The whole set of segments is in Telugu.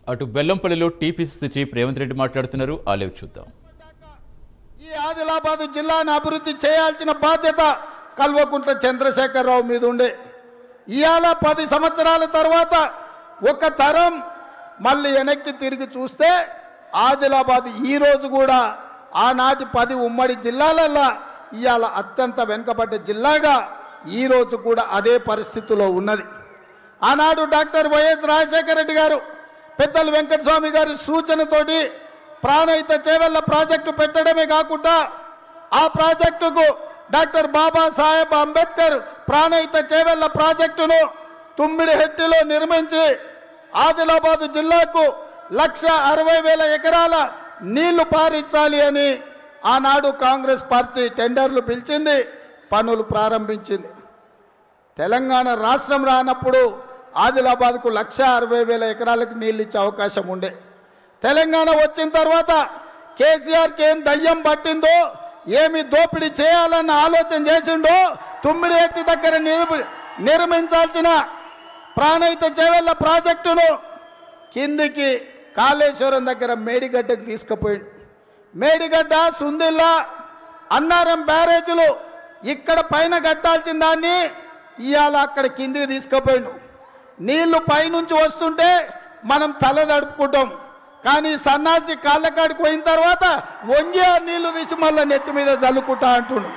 అటు బెల్లంపల్లిలో టీపీసీసీ చీఫ్ రేవంత్ రెడ్డి మాట్లాడుతున్నారు ఆ లేవు చూద్దాం ఈ ఆదిలాబాదు జిల్లాను అభివృద్ధి చేయాల్సిన బాధ్యత కల్వకుంట్ల చంద్రశేఖరరావు మీద ఉండే ఇవాళ పది సంవత్సరాల తర్వాత ఒక తరం మళ్ళీ వెనక్కి తిరిగి చూస్తే ఆదిలాబాద్ ఈ రోజు కూడా ఆనాటి పది ఉమ్మడి జిల్లాలల్లో ఇవాళ అత్యంత వెనుకబడ్డ జిల్లాగా ఈ రోజు కూడా అదే పరిస్థితిలో ఉన్నది ఆనాడు డాక్టర్ వైఎస్ రాజశేఖర రెడ్డి గారు పెద్దలు వెంకటస్వామి గారి సూచనతోటి ప్రాణహిత చేవెళ్ల ప్రాజెక్టు పెట్టడమే కాకుండా ఆ ప్రాజెక్టుకు డాక్టర్ బాబాసాహెబ్ అంబేద్కర్ ప్రాణహిత చేవెళ్ల ప్రాజెక్టును తుమ్మిడి హెట్టిలో నిర్మించి ఆదిలాబాదు జిల్లాకు లక్ష అరవై వేల ఎకరాల నీళ్లు పారించాలి అని ఆనాడు కాంగ్రెస్ పార్టీ టెండర్లు పిలిచింది పనులు ప్రారంభించింది తెలంగాణ రాష్ట్రం రానప్పుడు ఆదిలాబాద్కు లక్ష అరవై వేల ఎకరాలకు నీళ్ళు ఇచ్చే అవకాశం ఉండే తెలంగాణ వచ్చిన తర్వాత కేసీఆర్కి ఏం దయ్యం పట్టిందో ఏమి దోపిడీ చేయాలన్న ఆలోచన చేసిండో తుమ్మిడి ఎత్తి దగ్గర నిర్మి నిర్మించాల్సిన ప్రాణహిత చేవెళ్ళ ప్రాజెక్టును కిందికి కాళేశ్వరం దగ్గర మేడిగడ్డకు తీసుకుపోయిండు మేడిగడ్డ సుందిల్లా అన్నారం బ్యారేజీలు ఇక్కడ పైన కట్టాల్సిన దాన్ని ఇవాళ అక్కడ కిందికి తీసుకుపోయిండు నీళ్లు పైనుంచి వస్తుంటే మనం తల తడుపుకుంటాం కానీ సన్నాసి కాళ్ళకాడికి పోయిన తర్వాత వంగి ఆ నీళ్లు తీసి మళ్ళీ నెత్తి మీద చల్లుకుంటా అంటుండు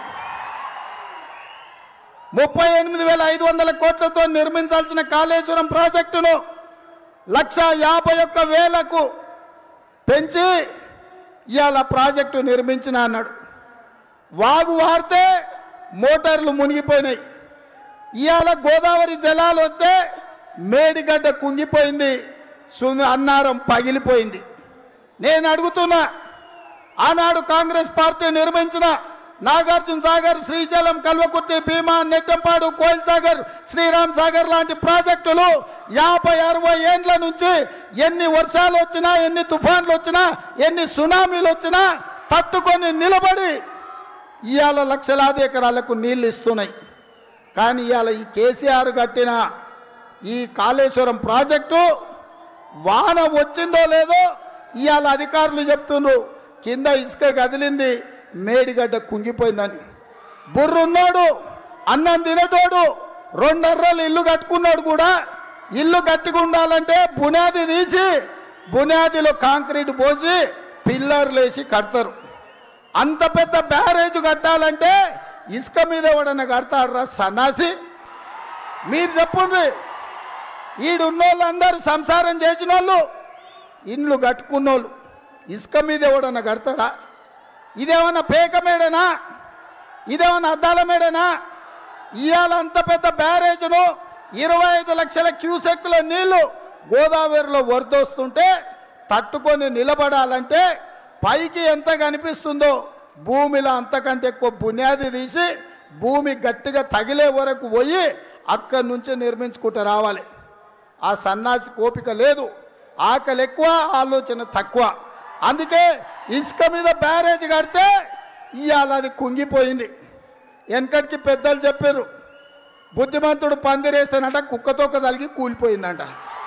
ముప్పై ఎనిమిది వేల ఐదు వందల కోట్లతో నిర్మించాల్సిన కాళేశ్వరం ప్రాజెక్టును లక్ష యాభై ఒక్క వేలకు పెంచి ఇవాళ ప్రాజెక్టు నిర్మించిన అన్నాడు వాగు వారితే మోటార్లు మునిగిపోయినాయి ఇవాళ గోదావరి జలాలు వస్తే మేడిగడ్డ కుంగిపోయింది సు- అన్నారం పగిలిపోయింది నేను అడుగుతున్నా ఆనాడు కాంగ్రెస్ పార్టీ నిర్మించిన నాగార్జున సాగర్ శ్రీశైలం కల్వకుర్తి భీమా నెట్టంపాడు కోయిల్ సాగర్ శ్రీరామ్ సాగర్ లాంటి ప్రాజెక్టులు యాభై అరవై ఏండ్ల నుంచి ఎన్ని వర్షాలు వచ్చినా ఎన్ని తుఫాన్లు వచ్చినా ఎన్ని సునామీలు వచ్చినా తట్టుకొని నిలబడి ఇవాళ లక్షలాది ఎకరాలకు నీళ్లు ఇస్తున్నాయి కానీ ఇవాళ ఈ కేసీఆర్ కట్టిన ఈ కాళేశ్వరం ప్రాజెక్టు వాన వచ్చిందో లేదో ఇవాళ అధికారులు చెప్తున్నారు కింద ఇసుక కదిలింది మేడిగడ్డ కుంగిపోయిందని బుర్రున్నాడు అన్నం తినేటోడు రెండర్రలు ఇల్లు కట్టుకున్నాడు కూడా ఇల్లు గట్టిగా ఉండాలంటే బునాది తీసి బునాదిలో కాంక్రీట్ పోసి పిల్లర్లు వేసి కడతారు అంత పెద్ద బ్యారేజ్ కట్టాలంటే ఇసుక మీద ఎవడన్నా కడతాడరా సన్నాసి మీరు చెప్పండి ఈడున్నోళ్ళు అందరూ సంసారం చేసిన వాళ్ళు ఇండ్లు కట్టుకున్నోళ్ళు ఇసుక మీద ఎవడన్నా కడతాడా ఇదేమన్నా పేక మేడనా ఇదేమన్నా అద్దాల మేడనా ఇవాళ అంత పెద్ద బ్యారేజ్ను ఇరవై ఐదు లక్షల క్యూసెక్కుల నీళ్లు గోదావరిలో వరదొస్తుంటే తట్టుకొని నిలబడాలంటే పైకి ఎంత కనిపిస్తుందో భూమిలో అంతకంటే ఎక్కువ బునియాది తీసి భూమి గట్టిగా తగిలే వరకు పోయి అక్కడి నుంచి నిర్మించుకుంటూ రావాలి ఆ సన్నాసి కోపిక లేదు ఆకలి ఎక్కువ ఆలోచన తక్కువ అందుకే ఇసుక మీద బ్యారేజ్ కడితే ఇవాళ అది కుంగిపోయింది వెనకటికి పెద్దలు చెప్పారు బుద్ధిమంతుడు పందిరేస్తానంట కుక్కతోక తలిగి కూలిపోయిందంట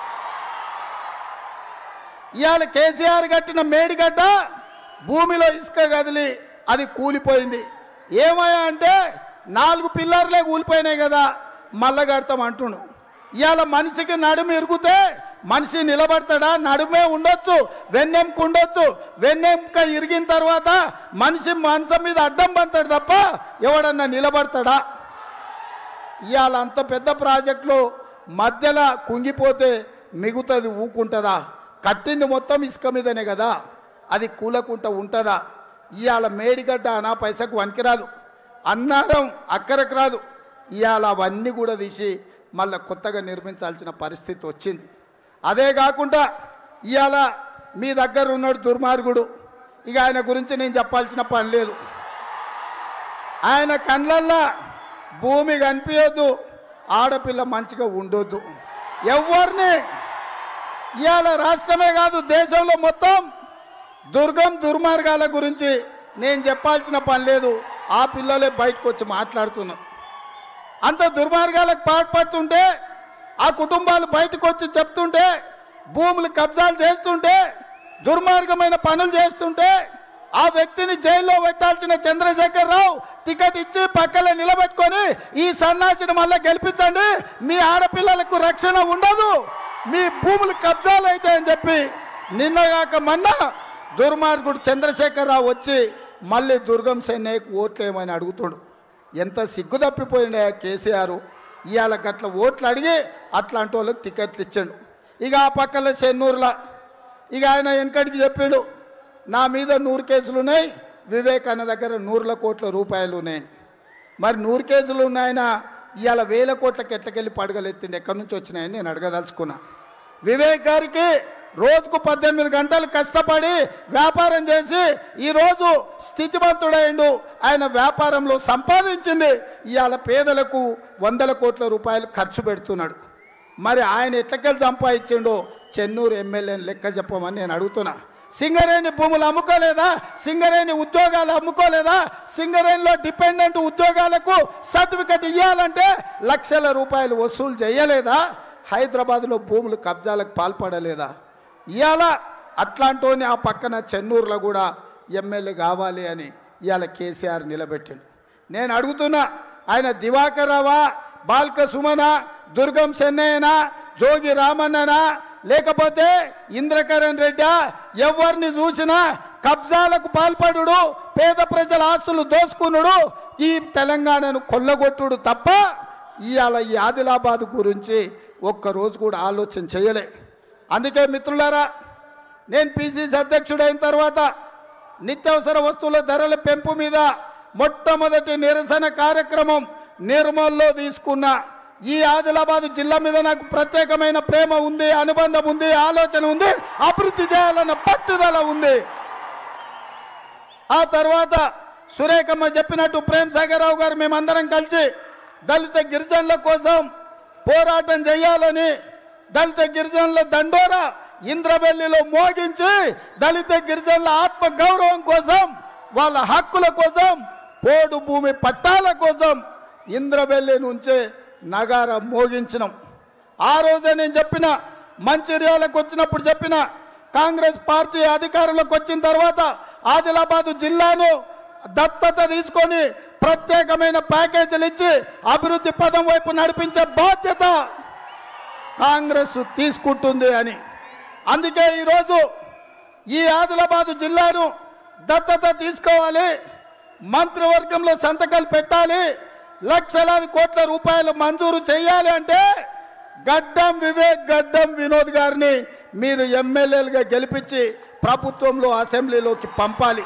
ఇవాళ కేసీఆర్ కట్టిన మేడిగడ్డ భూమిలో ఇసుక కదిలి అది కూలిపోయింది ఏమయ్యా అంటే నాలుగు పిల్లర్లే కూలిపోయినాయి కదా మళ్ళా కడతాం అంటుండు ఇవాళ మనిషికి నడుము ఇరుగుతే మనిషి నిలబడతాడా నడుమే ఉండొచ్చు వెన్నెంక ఉండొచ్చు వెన్నెంక ఇరిగిన తర్వాత మనిషి మంచం మీద అడ్డం పంతాడు తప్ప ఎవడన్నా నిలబడతాడా ఇవాళ అంత పెద్ద ప్రాజెక్టులో మధ్యలో కుంగిపోతే మిగుతుంది ఊకుంటుందా కట్టింది మొత్తం ఇసుక మీదనే కదా అది కూలకుంట ఉంటుందా ఇవాళ మేడిగడ్డ నా పైసకు వనికిరాదు అన్నారం అక్కరకు రాదు ఇవాళ అవన్నీ కూడా తీసి మళ్ళీ కొత్తగా నిర్మించాల్సిన పరిస్థితి వచ్చింది అదే కాకుండా ఇవాళ మీ దగ్గర ఉన్నాడు దుర్మార్గుడు ఇక ఆయన గురించి నేను చెప్పాల్సిన పని లేదు ఆయన కండ్లల్లా భూమి కనిపించొద్దు ఆడపిల్ల మంచిగా ఉండొద్దు ఎవరిని ఇవాళ రాష్ట్రమే కాదు దేశంలో మొత్తం దుర్గం దుర్మార్గాల గురించి నేను చెప్పాల్సిన పని లేదు ఆ పిల్లలే బయటకు వచ్చి మాట్లాడుతున్నారు అంత దుర్మార్గాలకు పాటుపడుతుంటే ఆ కుటుంబాలు బయటకు వచ్చి చెప్తుంటే భూములు కబ్జాలు చేస్తుంటే దుర్మార్గమైన పనులు చేస్తుంటే ఆ వ్యక్తిని జైల్లో పెట్టాల్సిన చంద్రశేఖర్ రావు టికెట్ ఇచ్చి పక్కన నిలబెట్టుకొని ఈ సన్నాసిని మళ్ళీ గెలిపించండి మీ ఆడపిల్లలకు రక్షణ ఉండదు మీ భూములు కబ్జాలు అయితే అని చెప్పి నిన్నగాక మొన్న దుర్మార్గుడు చంద్రశేఖర్ రావు వచ్చి మళ్ళీ దుర్గం సెన్నయ్యకు ఓట్లేమని అడుగుతాడు ఎంత సిగ్గు తప్పిపోయిండే కేసీఆర్ ఇవాళ గట్ల ఓట్లు అడిగి అట్లాంటి వాళ్ళకి టికెట్లు ఇచ్చాడు ఇక ఆ పక్కన చెన్నూరులా ఇక ఆయన వెనకడికి చెప్పాడు నా మీద నూరు కేసులు ఉన్నాయి వివేక్ అన్న దగ్గర నూరుల కోట్ల రూపాయలు ఉన్నాయి మరి నూరు కేసులు ఉన్నాయన ఇవాళ వేల కోట్లకి ఎట్లకెళ్ళి పడగలెత్తిండి ఎక్కడి నుంచి వచ్చినాయని నేను అడగదలుచుకున్నా వివేక్ గారికి రోజుకు పద్దెనిమిది గంటలు కష్టపడి వ్యాపారం చేసి ఈరోజు స్థితిమంతుడైండు ఆయన వ్యాపారంలో సంపాదించింది ఇవాళ పేదలకు వందల కోట్ల రూపాయలు ఖర్చు పెడుతున్నాడు మరి ఆయన ఎట్లకెళ్ళి సంపాదించిండో చెన్నూరు ఎమ్మెల్యేని లెక్క చెప్పమని నేను అడుగుతున్నా సింగరేణి భూములు అమ్ముకోలేదా సింగరేణి ఉద్యోగాలు అమ్ముకోలేదా సింగరేణిలో డిపెండెంట్ ఉద్యోగాలకు సర్టిఫికెట్ ఇవ్వాలంటే లక్షల రూపాయలు వసూలు చేయలేదా హైదరాబాద్లో భూములు కబ్జాలకు పాల్పడలేదా ఇవాళ అట్లాంటోని ఆ పక్కన చెన్నూరులో కూడా ఎమ్మెల్యే కావాలి అని ఇవాళ కేసీఆర్ నిలబెట్టిండు నేను అడుగుతున్నా ఆయన దివాకర్ రావా బాల్క సుమన దుర్గం చెన్నయ్యనా జోగి రామన్ననా లేకపోతే ఇంద్రకరణ్ రెడ్డా ఎవరిని చూసినా కబ్జాలకు పాల్పడుడు పేద ప్రజల ఆస్తులు దోసుకునుడు ఈ తెలంగాణను కొల్లగొట్టుడు తప్ప ఇవాళ ఈ ఆదిలాబాద్ గురించి ఒక్కరోజు కూడా ఆలోచన చేయలే అందుకే మిత్రులారా నేను పిసిసి అధ్యక్షుడైన తర్వాత నిత్యావసర వస్తువుల ధరల పెంపు మీద మొట్టమొదటి నిరసన కార్యక్రమం నిర్మల్లో తీసుకున్న ఈ ఆదిలాబాద్ జిల్లా మీద నాకు ప్రత్యేకమైన ప్రేమ ఉంది అనుబంధం ఉంది ఆలోచన ఉంది అభివృద్ధి చేయాలన్న పట్టుదల ఉంది ఆ తర్వాత సురేఖమ్మ చెప్పినట్టు ప్రేమ్ సాగర్ రావు గారు మేమందరం కలిసి దళిత గిరిజనుల కోసం పోరాటం చేయాలని దళిత గిరిజనుల దండోరా ఇంద్రవెల్లిలో మోగించి దళిత గిరిజనుల ఆత్మ గౌరవం కోసం వాళ్ళ హక్కుల కోసం పోడు భూమి పట్టాల కోసం ఇంద్రవెల్లి నుంచే నగార మోగించినాం ఆ రోజే నేను చెప్పిన మంచిర్యాలకు వచ్చినప్పుడు చెప్పిన కాంగ్రెస్ పార్టీ అధికారంలోకి వచ్చిన తర్వాత ఆదిలాబాద్ జిల్లాను దత్తత తీసుకొని ప్రత్యేకమైన ప్యాకేజీలు ఇచ్చి అభివృద్ధి పదం వైపు నడిపించే బాధ్యత కాంగ్రెస్ తీసుకుంటుంది అని అందుకే ఈరోజు ఈ ఆదిలాబాదు జిల్లాను దత్తత తీసుకోవాలి మంత్రివర్గంలో సంతకాలు పెట్టాలి లక్షలాది కోట్ల రూపాయలు మంజూరు చేయాలి అంటే గడ్డం వివేక్ గడ్డం వినోద్ గారిని మీరు ఎమ్మెల్యేలుగా గెలిపించి ప్రభుత్వంలో అసెంబ్లీలోకి పంపాలి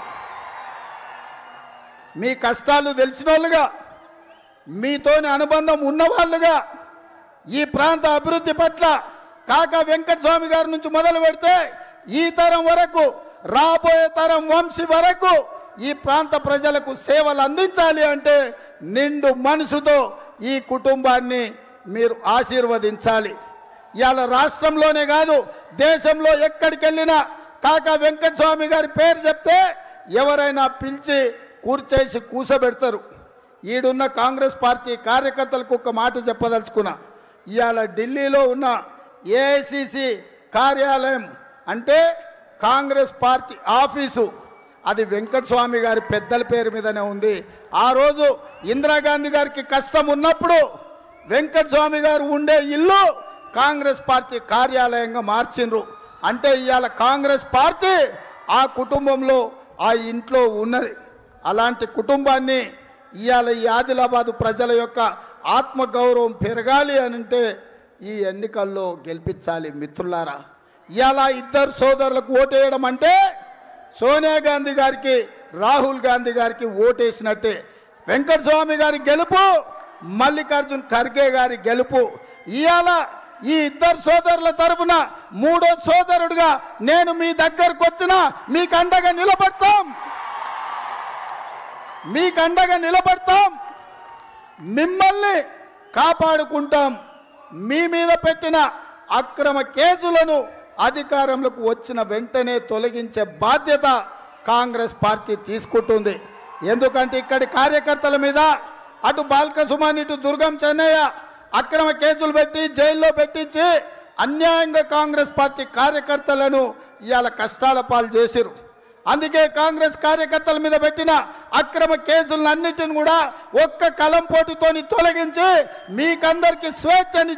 మీ కష్టాలు తెలిసిన వాళ్ళుగా మీతోని అనుబంధం ఉన్నవాళ్ళుగా ఈ ప్రాంత అభివృద్ధి పట్ల కాక వెంకటస్వామి గారి నుంచి మొదలు పెడితే ఈ తరం వరకు రాబోయే తరం వంశీ వరకు ఈ ప్రాంత ప్రజలకు సేవలు అందించాలి అంటే నిండు మనసుతో ఈ కుటుంబాన్ని మీరు ఆశీర్వదించాలి ఇవాళ రాష్ట్రంలోనే కాదు దేశంలో ఎక్కడికి వెళ్ళినా కాక వెంకటస్వామి గారి పేరు చెప్తే ఎవరైనా పిలిచి కూర్చేసి కూసబెడతారు ఈడున్న కాంగ్రెస్ పార్టీ కార్యకర్తలకు ఒక మాట చెప్పదలుచుకున్నా ఇవాళ ఢిల్లీలో ఉన్న ఏఐసిసి కార్యాలయం అంటే కాంగ్రెస్ పార్టీ ఆఫీసు అది వెంకటస్వామి గారి పెద్దల పేరు మీదనే ఉంది ఆ రోజు ఇందిరాగాంధీ గారికి కష్టం ఉన్నప్పుడు వెంకటస్వామి గారు ఉండే ఇల్లు కాంగ్రెస్ పార్టీ కార్యాలయంగా మార్చిండ్రు అంటే ఇవాళ కాంగ్రెస్ పార్టీ ఆ కుటుంబంలో ఆ ఇంట్లో ఉన్నది అలాంటి కుటుంబాన్ని ఇవాళ ఈ ఆదిలాబాదు ప్రజల యొక్క ఆత్మగౌరవం పెరగాలి అని అంటే ఈ ఎన్నికల్లో గెలిపించాలి మిత్రులారా ఇవాళ ఇద్దరు సోదరులకు ఓటేయడం అంటే సోనియా గాంధీ గారికి రాహుల్ గాంధీ గారికి ఓటేసినట్టే వెంకటస్వామి గారి గెలుపు మల్లికార్జున్ ఖర్గే గారి గెలుపు ఇవాళ ఈ ఇద్దరు సోదరుల తరపున మూడో సోదరుడుగా నేను మీ దగ్గరకు వచ్చిన మీకు అండగా నిలబడతాం మీకు అండగా నిలబడతాం మిమ్మల్ని కాపాడుకుంటాం మీ మీద పెట్టిన అక్రమ కేసులను అధికారంలోకి వచ్చిన వెంటనే తొలగించే బాధ్యత కాంగ్రెస్ పార్టీ తీసుకుంటుంది ఎందుకంటే ఇక్కడి కార్యకర్తల మీద అటు బాల్క సుమాన్ ఇటు దుర్గం చెన్నయ్య అక్రమ కేసులు పెట్టి జైల్లో పెట్టించి అన్యాయంగా కాంగ్రెస్ పార్టీ కార్యకర్తలను ఇవాళ కష్టాల పాలు చేసిరు అందుకే కాంగ్రెస్ కార్యకర్తల మీద పెట్టిన అక్రమ కేసులన్నిటిని కూడా ఒక్క కలం పోటుతోని తొలగించి మీకందరికి స్వేచ్ఛని